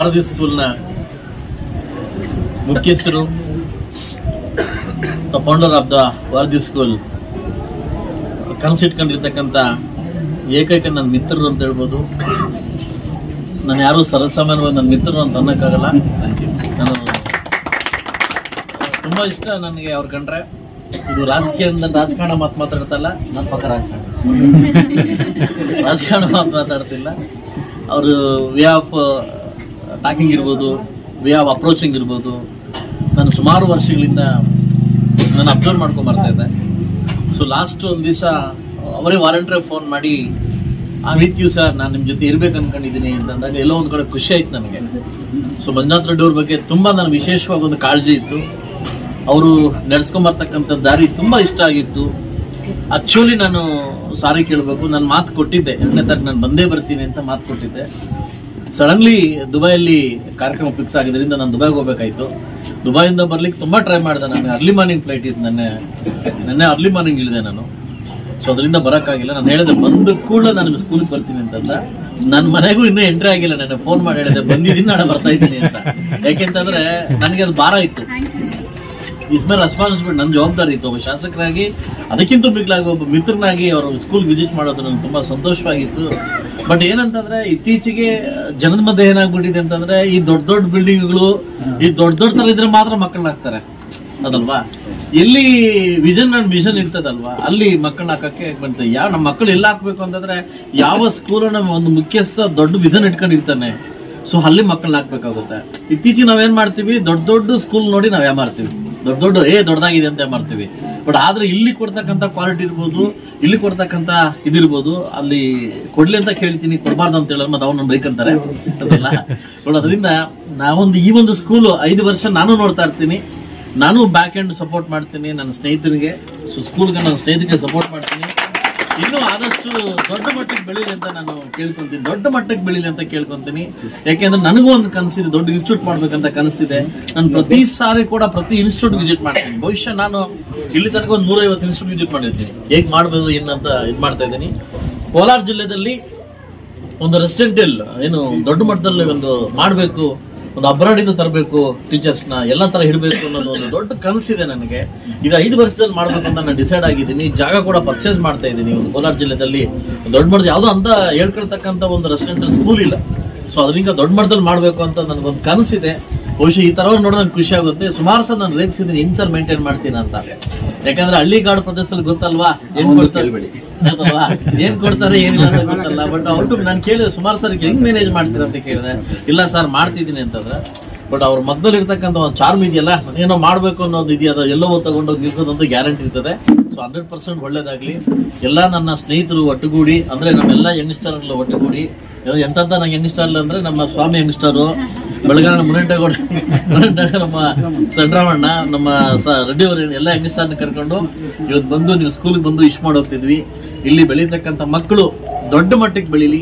ಭಾರತಿ ಸ್ಕೂಲ್ನ ಮುಖ್ಯಸ್ಥರು founder of the ವಾರದಿ ಸ್ಕೂಲ್ ಕನಸಿಟ್ಕೊಂಡಿರ್ತಕ್ಕಂಥ ಏಕೈಕ ನನ್ನ ಮಿತ್ರರು ಅಂತ ಹೇಳ್ಬೋದು ನಾನು ಯಾರು ಸರ್ವಸಾಮಾನ್ಯವಾಗಿ ನನ್ನ ಮಿತ್ರರು ಅಂತ ಅನ್ನೋಕ್ಕಾಗಲ್ಲ ನಾನು ತುಂಬ ಇಷ್ಟ ನನಗೆ ಅವ್ರು ಕಂಡ್ರೆ ಇದು ರಾಜಕೀಯದಿಂದ ರಾಜಕಾರಣ ಮಾತು ಮಾತಾಡ್ತಲ್ಲ ನನ್ನ ಪಕ್ಕ ರಾಜಕಾರಣ ರಾಜಕಾರಣ ಮಾತು ಮಾತಾಡ್ತಿಲ್ಲ ಅವರು ವೇ ಆಫ್ ಟಾಕಿಂಗ್ ಇರ್ಬೋದು ವೇ ಆಫ್ ಅಪ್ರೋಚಿಂಗ್ ಇರ್ಬೋದು ನಾನು ಸುಮಾರು ವರ್ಷಗಳಿಂದ ನಾನು ಅಬ್ಸರ್ವ್ ಮಾಡ್ಕೊಂಡ್ ಬರ್ತಾ ಇದ್ದೆ ಸೊ ಲಾಸ್ಟ್ ಒಂದು ದಿವಸ ಅವರೇ ವಾಲಂಟ್ರಿ ಫೋನ್ ಮಾಡಿ ಆ ರೀತಿಯು ಸರ್ ನಾನು ನಿಮ್ಮ ಜೊತೆ ಇರ್ಬೇಕು ಅನ್ಕೊಂಡಿದ್ದೀನಿ ಅಂತಂದಾಗ ಎಲ್ಲೋ ಒಂದು ಕಡೆ ಖುಷಿ ಆಯ್ತು ನನಗೆ ಸೊ ಮಂಜುನಾಥ್ ರೆಡ್ಡಿ ಅವ್ರ ಬಗ್ಗೆ ತುಂಬಾ ನನಗೆ ವಿಶೇಷವಾಗಿ ಒಂದು ಕಾಳಜಿ ಇತ್ತು ಅವರು ನಡೆಸ್ಕೊಂಬರ್ತಕ್ಕಂಥ ದಾರಿ ತುಂಬಾ ಇಷ್ಟ ಆಗಿತ್ತು ಆಕ್ಚುಲಿ ನಾನು ಸಾರಿ ಕೇಳಬೇಕು ನಾನು ಮಾತು ಕೊಟ್ಟಿದ್ದೆ ಎರಡನೇ ತಾರೀಕು ನಾನು ಬಂದೇ ಬರ್ತೀನಿ ಅಂತ ಮಾತು ಕೊಟ್ಟಿದ್ದೆ ಸಡನ್ಲಿ ದುಬೈಯಲ್ಲಿ ಕಾರ್ಯಕ್ರಮ ಫಿಕ್ಸ್ ಆಗಿದ್ರಿಂದ ನಾನು ದುಬೈಗೆ ಹೋಗ್ಬೇಕಾಯ್ತು ದುಬೈಯಿಂದ ಬರ್ಲಿಕ್ಕೆ ತುಂಬಾ ಟ್ರೈ ಮಾಡಿದೆ ನಾನು ಅರ್ಲಿ ಮಾರ್ನಿಂಗ್ ಫ್ಲೈಟ್ ಇತ್ತು ನೆನ್ನೆ ನೆನ್ನೆ ಅರ್ಲಿ ಮಾರ್ನಿಂಗ್ ಇಳಿದೆ ನಾನು ಸೊ ಅದರಿಂದ ಬರೋಕ್ಕಾಗಿಲ್ಲ ನಾನು ಹೇಳಿದೆ ಬಂದ ಕೂಡಲೇ ನಾನು ಸ್ಕೂಲ್ಗೆ ಬರ್ತೀನಿ ಅಂತಂದ ನನ್ನ ಮನೆಗೂ ಇನ್ನೂ ಎಂಟ್ರಿ ಆಗಿಲ್ಲ ನಾನು ಫೋನ್ ಮಾಡಿ ಹೇಳಿದೆ ಬಂದಿದ್ದೀನಿ ನಾಳೆ ಬರ್ತಾ ಇದ್ದೀನಿ ಅಂತ ಯಾಕೆಂತಂದ್ರೆ ನನಗೆ ಅದು ಭಾರ ಇತ್ತು ಇಸ್ಮೇಲೆ ರೆಸ್ಪಾನ್ಸಿಬಿಲಿಟಿ ನನ್ನ ಜವಾಬ್ದಾರಿ ಇತ್ತು ಒಬ್ಬ ಶಾಸಕರಾಗಿ ಅದಕ್ಕಿಂತ ಮಿಗ್ಲಾಗಿ ಒಬ್ಬ ಮಿತ್ರನಾಗಿ ಅವರು ಸ್ಕೂಲ್ ವಿಸಿಟ್ ಮಾಡೋದು ನನಗೆ ತುಂಬಾ ಸಂತೋಷವಾಗಿತ್ತು ಬಟ್ ಏನಂತಂದ್ರೆ ಇತ್ತೀಚೆಗೆ ಜನದ ಮಧ್ಯೆ ಏನಾಗ್ಬಿಟ್ಟಿದೆ ಅಂತಂದ್ರೆ ಈ ದೊಡ್ಡ ದೊಡ್ಡ ಬಿಲ್ಡಿಂಗ್ಗಳು ಈ ದೊಡ್ಡ ದೊಡ್ಡ ತರ ಇದ್ರೆ ಮಾತ್ರ ಮಕ್ಕಳನ್ನ ಅದಲ್ವಾ ಎಲ್ಲಿ ವಿಷನ್ ಅಂಡ್ ಮಿಷನ್ ಇರ್ತದಲ್ವಾ ಅಲ್ಲಿ ಮಕ್ಕಳನ್ನ ಹಾಕಕ್ಕೆ ಬರ್ತದೆ ಯಾವ ನಮ್ಮ ಮಕ್ಕಳು ಎಲ್ಲ ಹಾಕ್ಬೇಕು ಅಂತಂದ್ರೆ ಯಾವ ಸ್ಕೂಲ್ ಒಂದು ಮುಖ್ಯಸ್ಥ ದೊಡ್ಡ ವಿಷನ್ ಇಟ್ಕೊಂಡಿರ್ತಾನೆ ಸೊ ಅಲ್ಲಿ ಮಕ್ಕಳನ್ನ ಹಾಕ್ಬೇಕಾಗುತ್ತೆ ಇತ್ತೀಚೆಗೆ ನಾವೇನ್ ಮಾಡ್ತೀವಿ ದೊಡ್ಡ ದೊಡ್ಡ ಸ್ಕೂಲ್ ನೋಡಿ ನಾವ್ ಮಾಡ್ತೀವಿ ದೊಡ್ಡ ದೊಡ್ಡ ಏ ದೊಡ್ಡದಾಗಿದೆ ಅಂತ ಮಾಡ್ತೀವಿ ಬಟ್ ಆದ್ರೆ ಇಲ್ಲಿ ಕೊಡ್ತಕ್ಕಂತ ಕ್ವಾಲಿಟಿ ಇರ್ಬೋದು ಇಲ್ಲಿ ಕೊಡ್ತಕ್ಕಂತ ಇದಿರ್ಬೋದು ಅಲ್ಲಿ ಕೊಡ್ಲಿ ಅಂತ ಕೇಳ್ತೀನಿ ಕೊಡಬಾರ್ದು ಅಂತ ಹೇಳಿದ್ರೆ ಮತ್ತೆ ಅವ್ರನ್ನ ಬೈಕಂತಾರೆ ಅದಲ್ಲ ಬಟ್ ಅದರಿಂದ ನಾವೊಂದು ಈ ಒಂದು ಸ್ಕೂಲ್ ಐದು ವರ್ಷ ನಾನು ನೋಡ್ತಾ ಇರ್ತೀನಿ ನಾನು ಬ್ಯಾಕ್ ಎಂಡ್ ಸಪೋರ್ಟ್ ಮಾಡ್ತೀನಿ ನನ್ನ ಸ್ನೇಹಿತರಿಗೆ ಸೊ ಸ್ಕೂಲ್ಗೆ ನನ್ನ ಸ್ನೇಹಿತರಿಗೆ ಸಪೋರ್ಟ್ ಮಾಡ್ತೀನಿ ಇನ್ನೂ ಆದಷ್ಟು ದೊಡ್ಡ ಮಟ್ಟಕ್ಕೆ ಬೆಳೀಲಿ ಅಂತ ನಾನು ಕೇಳ್ಕೊಂತೀನಿ ದೊಡ್ಡ ಮಟ್ಟಕ್ಕೆ ಬೆಳೀಲಿ ಅಂತ ಕೇಳ್ಕೊಂತೀನಿ ಯಾಕೆಂದ್ರೆ ನನಗೂ ಒಂದು ಕನಸಿದೆ ದೊಡ್ಡ ಇನ್ಸ್ಟಿಟ್ಯೂಟ್ ಮಾಡ್ಬೇಕಂತ ಕನಸಿದೆ ನಾನು ಪ್ರತಿ ಸಾರಿ ಕೂಡ ಪ್ರತಿ ಇನ್ಸ್ಟಿಟ್ಯೂಟ್ ವಿಸಿಟ್ ಮಾಡ್ತೀನಿ ಬಹುಶಃ ನಾನು ಇಲ್ಲಿ ತನಕ ಒಂದು ನೂರೈವತ್ತು ಇನ್ಸ್ಟಿಟ್ಯೂಟ್ ವಿಸಿಟ್ ಮಾಡಿರ್ತೀನಿ ಹೇಗ್ ಮಾಡ್ಬೋದು ಏನಂತ ಇದು ಮಾಡ್ತಾ ಇದ್ದೀನಿ ಕೋಲಾರ ಜಿಲ್ಲೆದಲ್ಲಿ ಒಂದು ರೆಸಿಡೆಂಟಿಯಲ್ ಏನು ದೊಡ್ಡ ಮಟ್ಟದಲ್ಲಿ ಒಂದು ಮಾಡಬೇಕು ಒಂದು ಅಬ್ರಾಡಿಂದ ತರಬೇಕು ಟೀಚರ್ಸ್ನ ಎಲ್ಲ ತರ ಹಿಡಬೇಕು ಅನ್ನೋದು ಒಂದು ದೊಡ್ಡ ಕನಸಿದೆ ನನಗೆ ಇದು ಐದು ವರ್ಷದಲ್ಲಿ ಮಾಡ್ಬೇಕು ಅಂತ ನಾನು ಡಿಸೈಡ್ ಆಗಿದ್ದೀನಿ ಜಾಗ ಕೂಡ ಪರ್ಚೇಸ್ ಮಾಡ್ತಾ ಇದ್ದೀನಿ ಒಂದು ಕೋಲಾರ ಜಿಲ್ಲೆದಲ್ಲಿ ದೊಡ್ಡ ಮಟ್ಟದ ಯಾವುದೋ ಅಂತ ಹೇಳ್ಕೊಳ್ತಕ್ಕಂಥ ಒಂದು ರೆಸಿಡೆಂಟಲ್ ಸ್ಕೂಲ್ ಇಲ್ಲ ಸೊ ಅದರಿಂದ ದೊಡ್ಡ ಮಟ್ಟದಲ್ಲಿ ಮಾಡಬೇಕು ಅಂತ ನನಗೊಂದು ಕನಸಿದೆ ಬಹುಶಃ ಈ ತರ ನೋಡೋ ನಂಗೆ ಖುಷಿ ಆಗುತ್ತೆ ಸುಮಾರು ಸಲ ನಾನು ರೇಗಿಸಿದ್ದೀನಿ ಹೆಂಗ್ ಸರ್ ಮೇಂಟೈನ್ ಮಾಡ್ತೀನಿ ಅಂತ ಯಾಕಂದ್ರೆ ಹಳ್ಳಿಗಾಡು ಪ್ರದೇಶದಲ್ಲಿ ಗೊತ್ತಲ್ವಾ ಏನ್ ಕೊಡ್ತಾರೆ ಗೊತ್ತಲ್ವಾ? ಏನ್ ಕೊಡ್ತಾರೆ ಏನಿಲ್ಲ ಅಂತ ಗೊತ್ತಲ್ಲ ಬಟ್ ಅವ್ರು ನಾನು ಕೇಳಿದೆ ಸುಮಾರು ಸರಿ ಹೆಂಗ್ ಮ್ಯಾನೇಜ್ ಮಾಡ್ತೀರಾ ಅಂತ ಕೇಳಿದೆ ಇಲ್ಲ ಸರ್ ಮಾಡ್ತಿದ್ದೀನಿ ಅಂತಂದ್ರೆ ಬಟ್ ಅವ್ರ ಮಗ್ದಲ್ಲಿ ಇರ್ತಕ್ಕಂಥ ಒಂದು ಚಾರ್ಮ್ ಇದೆಯಲ್ಲ ಏನೋ ಮಾಡ್ಬೇಕು ಅನ್ನೋದು ಇದೆಯಲ್ಲ ಎಲ್ಲೋ ತಗೊಂಡೋಗಿ ನಿಲ್ಸೋದಂತ ಗ್ಯಾರಂಟಿ ಇರ್ತದೆ ಸೊ ಹಂಡ್ರೆಡ್ ಪರ್ಸೆಂಟ್ ಒಳ್ಳೇದಾಗ್ಲಿ ಎಲ್ಲ ನನ್ನ ಸ್ನೇಹಿತರು ಒಟ್ಟುಗೂಡಿ ಅಂದ್ರೆ ನಮ್ಮೆಲ್ಲ ಯಂಗ್ಸ್ಟರ್ ಒಟ್ಟುಗೂಡಿ ಎಂತಂತ ನಂಗೆ ಯಂಗ್ಸ್ಟರ್ ಅಂದ್ರೆ ನಮ್ಮ ಸ್ವಾಮಿ ಯಂಗ್ಸ್ಟರು ಬೆಳಗಾವಿ ಮುನೇಟಗೌಡ ಮುನೇಟಗೌಡ ನಮ್ಮ ಸಂಡ್ರಾಮಣ್ಣ ನಮ್ಮ ಸ- ರೆಡ್ಡಿ ಅವರು ಎಲ್ಲ ಯಂಗ್ಸ್ಟರ್ನ ಕರ್ಕೊಂಡು ಇವತ್ತು ಬಂದು ನೀವು ಸ್ಕೂಲ್ಗೆ ಬಂದು ಇಶ್ ಮಾಡೋಗ್ತಿದ್ವಿ ಇಲ್ಲಿ ಬೆಳೀತಕ್ಕಂಥ ಮಕ್ಕಳು ದೊಡ್ಡ ಮಟ್ಟಕ್ಕೆ ಬೆಳೀಲಿ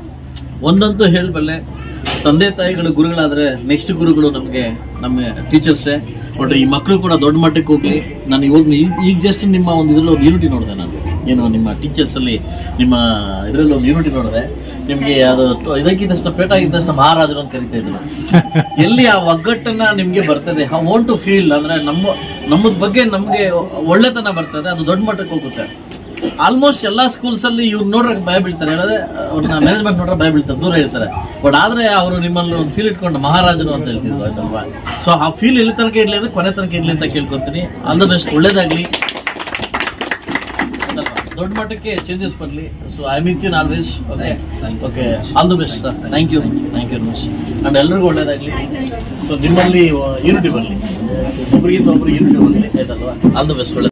ಒಂದಂತೂ ಹೇಳಬಲ್ಲೆ ತಂದೆ ತಾಯಿಗಳು ಗುರುಗಳಾದ್ರೆ ನೆಕ್ಸ್ಟ್ ಗುರುಗಳು ನಮಗೆ ನಮ್ಮ ಟೀಚರ್ಸೇ ನೋಡ್ರಿ ಈ ಮಕ್ಕಳು ಕೂಡ ದೊಡ್ಡ ಮಟ್ಟಕ್ಕೆ ಹೋಗ್ಲಿ ನಾನು ಇವಾಗ ಈ- ಈಗ ಜಸ್ಟ್ ನಿಮ್ಮ ಒಂದು ಇದ್ರಲ್ಲಿ ಒಂದು ಯೂನಿಟಿ ನೋಡಿದೆ ನಾನು ಏನು ನಿಮ್ಮ ಟೀಚರ್ಸ್ ಅಲ್ಲಿ ನಿಮ್ಮ ಇದರಲ್ಲಿ ಒಂದು ಯೂನಿಟಿ ನೋಡಿದೆ ನಿಮ್ಗೆ ಅದು ಇದಕ್ಕಿದ್ದಷ್ಟು ಪೇಟ ಆಗಿದ್ದಷ್ಟು ಮಹಾರಾಜರು ಅಂತ ಕರಿತಾ ಇದ್ರು ಎಲ್ಲಿ ಆ ಒಗ್ಗಟ್ಟನ್ನ ನಿಮ್ಗೆ ಬರ್ತದೆ ಹೌ ವಾಂಟ್ ಟು ಫೀಲ್ ಅಂದ್ರೆ ನಮ್ಮ ನಮ್ಮದ್ ಬಗ್ಗೆ ನಮ್ಗೆ ಒಳ್ಳೆತನ ಬರ್ತದೆ ಅದು ದೊಡ್ಡ ಮಟ್ಟಕ್ಕೆ ಹೋಗುತ್ತೆ ಆಲ್ಮೋಸ್ಟ್ ಎಲ್ಲಾ ಸ್ಕೂಲ್ಸ್ ಅಲ್ಲಿ ಇವ್ರು ನೋಡ್ರಕ್ ಭಯ ಬೀಳ್ತಾರೆ ಹೇಳಿದ್ರೆ ಅವ್ರನ್ನ ಮ್ಯಾನೇಜ್ಮೆಂಟ್ ನೋಡ್ರೆ ಭಯ ಬೀಳ್ತಾರೆ ದೂರ ಇರ್ತಾರೆ ಬಟ್ ಆದ್ರೆ ಅವರು ನಿಮ್ಮಲ್ಲಿ ಒಂದು ಫೀಲ್ ಇಟ್ಕೊಂಡು ಮಹಾರಾಜರು ಅಂತ ಹೇಳ್ತಿದ್ರು ಆಯ್ತಲ್ವಾ ಸೊ ಆ ಫೀಲ್ ಎಲ್ಲಿ ತನಕ ಇರ್ಲಿ ಅಂದ್ರೆ ಕೊನೆ ತನಕ ಇರ್ಲಿ ಅಂತ ಕೇಳ್ಕೊತೀನಿ ಆಲ್ ದ ಬೆಸ್ಟ್ ಒಳ್ಳೇದಾಗ್ಲಿ ಅಲ್ವಾ? ದೊಡ್ಡ ಮಟ್ಟಕ್ಕೆ ಚೇಂಜಸ್ ಬರಲಿ so I mean you always okay okay all the best sir thank you thank you much and ಎಲ್ರಿಗೂ ಒಳ್ಳೇದಾಗ್ಲಿ ಸೊ ನಿಮ್ಮಲ್ಲಿ ಯೂನಿಟಿ ಬರಲಿ ಒಬ್ರಿಗಿಂತ ಒಬ್ರಿಗೆ ಯೂನಿಟಿ ಬರಲಿ ಆಯ್ತಲ್ವಾ ಆಲ್ ದ ಬೆಸ್ಟ್ ಒಳ್ಳೆ